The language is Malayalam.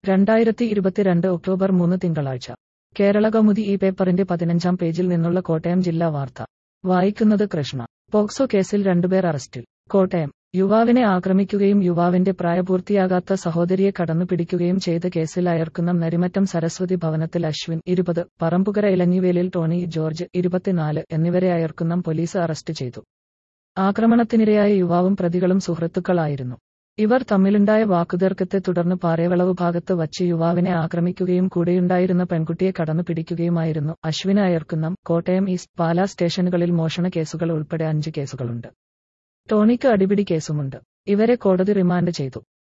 രണ്ടായിരത്തി ഇരുപത്തിരണ്ട് ഒക്ടോബർ മൂന്ന് തിങ്കളാഴ്ച കേരള കൗമുദി ഈ പേപ്പറിന്റെ പതിനഞ്ചാം പേജിൽ നിന്നുള്ള കോട്ടയം ജില്ലാ വാർത്ത വായിക്കുന്നത് കൃഷ്ണ പോക്സോ കേസിൽ രണ്ടുപേർ അറസ്റ്റിൽ കോട്ടയം യുവാവിനെ ആക്രമിക്കുകയും യുവാവിന്റെ പ്രായപൂർത്തിയാകാത്ത സഹോദരിയെ കടന്നു പിടിക്കുകയും ചെയ്ത കേസിൽ അയർക്കുന്നം നരിമറ്റം സരസ്വതി ഭവനത്തിൽ അശ്വിൻ ഇരുപത് പറമ്പുകര ഇലഞ്ഞിവേലിൽ ടോണി ജോർജ് ഇരുപത്തിനാല് എന്നിവരെ അയർക്കുന്നം പോലീസ് അറസ്റ്റ് ചെയ്തു ആക്രമണത്തിനിരയായ യുവാവും പ്രതികളും സുഹൃത്തുക്കളായിരുന്നു ഇവർ തമ്മിലുണ്ടായ വാക്കുതർക്കത്തെ തുടർന്ന് പാറേവളവ് ഭാഗത്ത് വച്ച് യുവാവിനെ ആക്രമിക്കുകയും കൂടെയുണ്ടായിരുന്ന പെൺകുട്ടിയെ കടന്നു പിടിക്കുകയുമായിരുന്നു അശ്വിന അയർക്കുന്നം കോട്ടയം ഈസ്റ്റ് പാലാ സ്റ്റേഷനുകളിൽ മോഷണ കേസുകൾ ഉൾപ്പെടെ അഞ്ച് കേസുകളുണ്ട് ടോണിക്ക് അടിപിടി കേസുമുണ്ട് ഇവരെ കോടതി റിമാൻഡ് ചെയ്തു